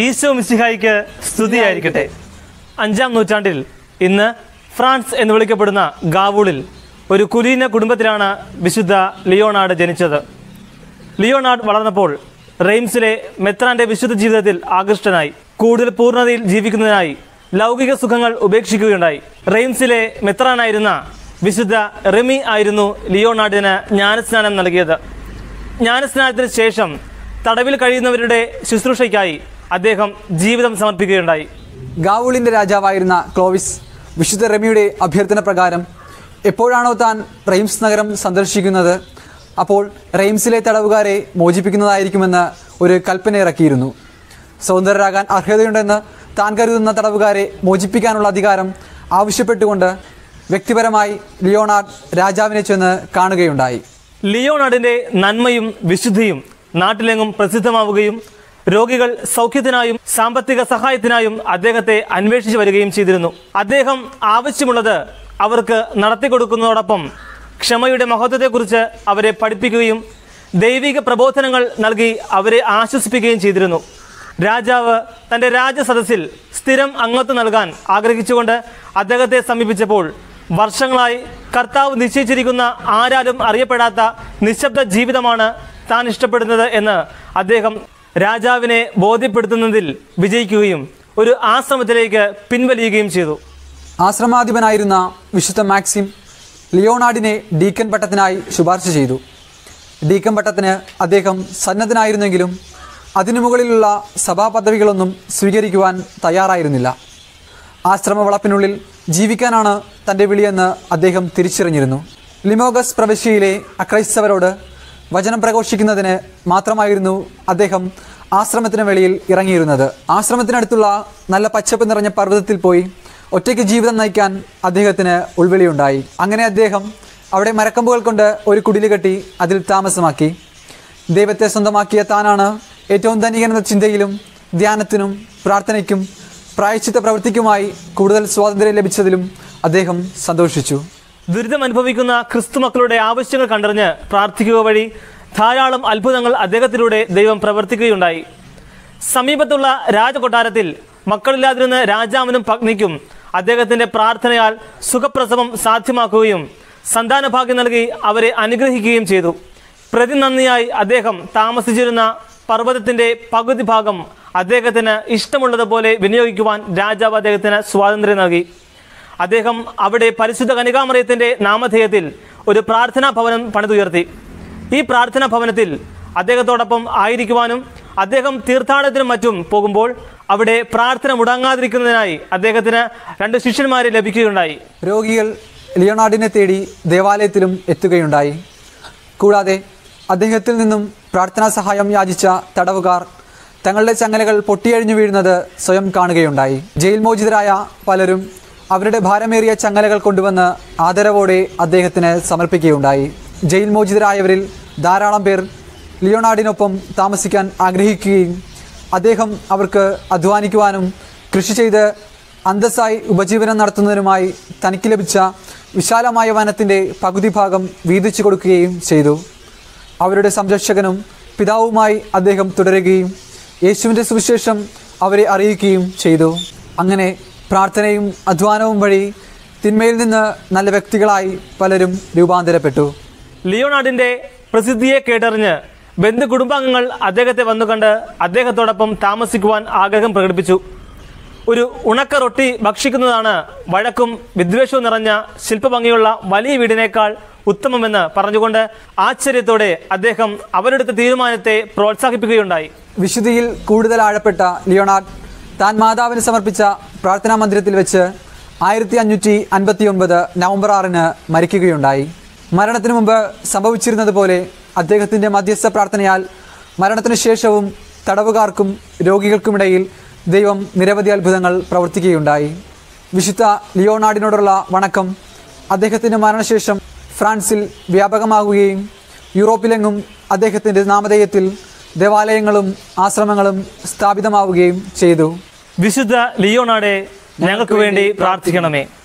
ഈശോ മിശിഹായിക്ക് സ്തുതിയായിരിക്കട്ടെ അഞ്ചാം നൂറ്റാണ്ടിൽ ഇന്ന് ഫ്രാൻസ് എന്ന് വിളിക്കപ്പെടുന്ന ഗാവൂളിൽ ഒരു കുലീന കുടുംബത്തിലാണ് വിശുദ്ധ ലിയോണാർഡ് ജനിച്ചത് ലിയോണാർഡ് വളർന്നപ്പോൾ റെയിംസിലെ മെത്രാന്റെ വിശുദ്ധ ജീവിതത്തിൽ ആകൃഷ്ടനായി കൂടുതൽ പൂർണ്ണതയിൽ ജീവിക്കുന്നതിനായി ലൗകിക സുഖങ്ങൾ ഉപേക്ഷിക്കുകയുണ്ടായി റെയിംസിലെ മെത്രാനായിരുന്ന വിശുദ്ധ റെമി ആയിരുന്നു ലിയോണാർഡിന് ജ്ഞാനസ്നാനം നൽകിയത് ജ്ഞാനസ്നാനത്തിന് ശേഷം തടവിൽ കഴിയുന്നവരുടെ ശുശ്രൂഷയ്ക്കായി അദ്ദേഹം ജീവിതം സമർപ്പിക്കുകയുണ്ടായി ഗാവൂളിൻ്റെ രാജാവായിരുന്ന ക്ലോവിസ് വിശുദ്ധ റെമിയുടെ അഭ്യർത്ഥന പ്രകാരം എപ്പോഴാണോ താൻ റെയിംസ് നഗരം സന്ദർശിക്കുന്നത് അപ്പോൾ റെയിംസിലെ തടവുകാരെ മോചിപ്പിക്കുന്നതായിരിക്കുമെന്ന് ഒരു കൽപ്പന ഇറക്കിയിരുന്നു സ്വതന്ത്രരാകാൻ അർഹതയുണ്ടെന്ന് താൻ കരുതുന്ന തടവുകാരെ മോചിപ്പിക്കാനുള്ള അധികാരം ആവശ്യപ്പെട്ടുകൊണ്ട് വ്യക്തിപരമായി ലിയോണാർഡ് രാജാവിനെ ചെന്ന് കാണുകയുണ്ടായി ലിയോണാർഡിന്റെ നന്മയും വിശുദ്ധിയും നാട്ടിലെങ്ങും പ്രസിദ്ധമാവുകയും രോഗികൾ സൗഖ്യത്തിനായും സാമ്പത്തിക സഹായത്തിനായും അദ്ദേഹത്തെ അന്വേഷിച്ചു വരികയും ചെയ്തിരുന്നു അദ്ദേഹം ആവശ്യമുള്ളത് അവർക്ക് നടത്തിക്കൊടുക്കുന്നതോടൊപ്പം ക്ഷമയുടെ മഹത്വത്തെക്കുറിച്ച് അവരെ പഠിപ്പിക്കുകയും ദൈവിക പ്രബോധനങ്ങൾ നൽകി അവരെ ആശ്വസിപ്പിക്കുകയും ചെയ്തിരുന്നു രാജാവ് തൻ്റെ രാജസദസ്സിൽ സ്ഥിരം അംഗത്വം നൽകാൻ ആഗ്രഹിച്ചുകൊണ്ട് അദ്ദേഹത്തെ സമീപിച്ചപ്പോൾ വർഷങ്ങളായി കർത്താവ് നിശ്ചയിച്ചിരിക്കുന്ന ആരാലും അറിയപ്പെടാത്ത നിശബ്ദ ജീവിതമാണ് താൻ ഇഷ്ടപ്പെടുന്നത് എന്ന് അദ്ദേഹം രാജാവിനെ ബോധ്യപ്പെടുത്തുന്നതിൽ വിജയിക്കുകയും ഒരു ആശ്രമത്തിലേക്ക് പിൻവലിയുകയും ചെയ്തു ആശ്രമാധിപനായിരുന്ന വിശുദ്ധ മാക്സിം ലിയോണാർഡിനെ ഡീക്കൻ പട്ടത്തിനായി ശുപാർശ ചെയ്തു ഡീക്കൻ പട്ടത്തിന് അദ്ദേഹം സന്നദ്ധനായിരുന്നെങ്കിലും അതിനു മുകളിലുള്ള സഭാപദവികളൊന്നും സ്വീകരിക്കുവാൻ തയ്യാറായിരുന്നില്ല ആശ്രമ വളപ്പിനുള്ളിൽ ജീവിക്കാനാണ് തൻ്റെ വിളിയെന്ന് അദ്ദേഹം തിരിച്ചറിഞ്ഞിരുന്നു ലിമോഗസ് പ്രവിശ്യയിലെ അക്രൈസ്തവരോട് വചനം പ്രഘോഷിക്കുന്നതിന് മാത്രമായിരുന്നു അദ്ദേഹം ആശ്രമത്തിന് വെളിയിൽ ഇറങ്ങിയിരുന്നത് ആശ്രമത്തിനടുത്തുള്ള നല്ല പച്ചപ്പ് നിറഞ്ഞ പർവ്വതത്തിൽ പോയി ഒറ്റയ്ക്ക് ജീവിതം നയിക്കാൻ അദ്ദേഹത്തിന് ഉൾവിളിയുണ്ടായി അങ്ങനെ അദ്ദേഹം അവിടെ മരക്കമ്പുകൾ കൊണ്ട് ഒരു കുടില് കെട്ടി അതിൽ താമസമാക്കി ദൈവത്തെ സ്വന്തമാക്കിയ താനാണ് ഏറ്റവും ധനികനെന്ന ചിന്തയിലും ധ്യാനത്തിനും പ്രാർത്ഥനയ്ക്കും പ്രായശ്ചിത്ത പ്രവൃത്തിക്കുമായി കൂടുതൽ സ്വാതന്ത്ര്യം ലഭിച്ചതിലും അദ്ദേഹം സന്തോഷിച്ചു ദുരിതം അനുഭവിക്കുന്ന ക്രിസ്തു മക്കളുടെ ആവശ്യങ്ങൾ കണ്ടറിഞ്ഞ് പ്രാർത്ഥിക്കുക വഴി ധാരാളം അത്ഭുതങ്ങൾ അദ്ദേഹത്തിലൂടെ ദൈവം പ്രവർത്തിക്കുകയുണ്ടായി സമീപത്തുള്ള രാജകൊട്ടാരത്തിൽ മക്കളില്ലാതിരുന്ന രാജാവിനും പത്നിക്കും അദ്ദേഹത്തിന്റെ പ്രാർത്ഥനയാൽ സുഖപ്രസവം സാധ്യമാക്കുകയും സന്താനഭാഗ്യം നൽകി അവരെ അനുഗ്രഹിക്കുകയും ചെയ്തു പ്രതിനന്ദിയായി അദ്ദേഹം താമസിച്ചിരുന്ന പർവ്വതത്തിന്റെ പകുതി ഭാഗം അദ്ദേഹത്തിന് ഇഷ്ടമുള്ളതുപോലെ വിനിയോഗിക്കുവാൻ രാജാവ് അദ്ദേഹത്തിന് സ്വാതന്ത്ര്യം നൽകി അദ്ദേഹം അവിടെ പരിശുദ്ധ കനികാമറയത്തിന്റെ നാമധേയത്തിൽ ഒരു പ്രാർത്ഥനാ ഭവനം പണിതുയർത്തി ഈ പ്രാർത്ഥനാ ഭവനത്തിൽ അദ്ദേഹത്തോടൊപ്പം ആയിരിക്കുവാനും അദ്ദേഹം തീർത്ഥാടനത്തിനും മറ്റും പോകുമ്പോൾ അവിടെ പ്രാർത്ഥന മുടങ്ങാതിരിക്കുന്നതിനായി അദ്ദേഹത്തിന് രണ്ട് ശിഷ്യന്മാരെ ലഭിക്കുകയുണ്ടായി രോഗികൾ ലിയോണാർഡിനെ തേടി ദേവാലയത്തിലും എത്തുകയുണ്ടായി കൂടാതെ അദ്ദേഹത്തിൽ നിന്നും പ്രാർത്ഥനാ സഹായം യാചിച്ച തടവുകാർ തങ്ങളുടെ ചങ്ങലകൾ പൊട്ടിയഴിഞ്ഞു വീഴുന്നത് സ്വയം കാണുകയുണ്ടായി ജയിൽ മോചിതരായ പലരും അവരുടെ ഭാരമേറിയ ചങ്ങലകൾ കൊണ്ടുവന്ന് ആദരവോടെ അദ്ദേഹത്തിന് സമർപ്പിക്കുകയുണ്ടായി ജയിൽ മോചിതരായവരിൽ ധാരാളം പേർ ലിയോണാർഡിനൊപ്പം താമസിക്കാൻ ആഗ്രഹിക്കുകയും അദ്ദേഹം അവർക്ക് അധ്വാനിക്കുവാനും കൃഷി ചെയ്ത് അന്തസ്സായി ഉപജീവനം നടത്തുന്നതിനുമായി തനിക്ക് ലഭിച്ച വിശാലമായ വനത്തിൻ്റെ പകുതി ഭാഗം വീതിച്ചു കൊടുക്കുകയും ചെയ്തു അവരുടെ സംരക്ഷകനും പിതാവുമായി അദ്ദേഹം തുടരുകയും യേശുവിൻ്റെ സുവിശേഷം അവരെ അറിയിക്കുകയും ചെയ്തു അങ്ങനെ പ്രാർത്ഥനയും അധ്വാനവും വഴി തിന്മയിൽ നിന്ന് നല്ല വ്യക്തികളായി പലരും രൂപാന്തരപ്പെട്ടു ലിയോണാർഡിന്റെ പ്രസിദ്ധിയെ കേട്ടറിഞ്ഞ് ബന്ധു കുടുംബാംഗങ്ങൾ അദ്ദേഹത്തെ വന്നുകണ്ട് അദ്ദേഹത്തോടൊപ്പം താമസിക്കുവാൻ ആഗ്രഹം പ്രകടിപ്പിച്ചു ഒരു ഉണക്ക റൊട്ടി ഭക്ഷിക്കുന്നതാണ് വഴക്കും വിദ്വേഷവും നിറഞ്ഞ ശില്പഭംഗിയുള്ള വലിയ വീടിനേക്കാൾ ഉത്തമമെന്ന് പറഞ്ഞുകൊണ്ട് ആശ്ചര്യത്തോടെ അദ്ദേഹം അവരെടുത്ത തീരുമാനത്തെ പ്രോത്സാഹിപ്പിക്കുകയുണ്ടായി വിശുദ്ധിയിൽ കൂടുതൽ ആഴപ്പെട്ട ലിയോണാർഡ് താൻ മാതാവിന് സമർപ്പിച്ച പ്രാർത്ഥനാ മന്ദിരത്തിൽ വെച്ച് ആയിരത്തി അഞ്ഞൂറ്റി അൻപത്തി ഒൻപത് നവംബർ ആറിന് മരിക്കുകയുണ്ടായി മരണത്തിന് മുമ്പ് സംഭവിച്ചിരുന്നത് പോലെ അദ്ദേഹത്തിൻ്റെ മധ്യസ്ഥ പ്രാർത്ഥനയാൽ മരണത്തിന് ശേഷവും തടവുകാർക്കും രോഗികൾക്കുമിടയിൽ ദൈവം നിരവധി അത്ഭുതങ്ങൾ പ്രവർത്തിക്കുകയുണ്ടായി വിശുദ്ധ ലിയോണാർഡിനോടുള്ള വണക്കം അദ്ദേഹത്തിൻ്റെ മരണശേഷം ഫ്രാൻസിൽ വ്യാപകമാകുകയും യൂറോപ്പിലെങ്ങും അദ്ദേഹത്തിൻ്റെ നാമധേയത്തിൽ ദേവാലയങ്ങളും ആശ്രമങ്ങളും സ്ഥാപിതമാവുകയും ചെയ്തു വിശുദ്ധ ലിയോണാടെ ഞങ്ങൾക്ക് വേണ്ടി പ്രാർത്ഥിക്കണമേ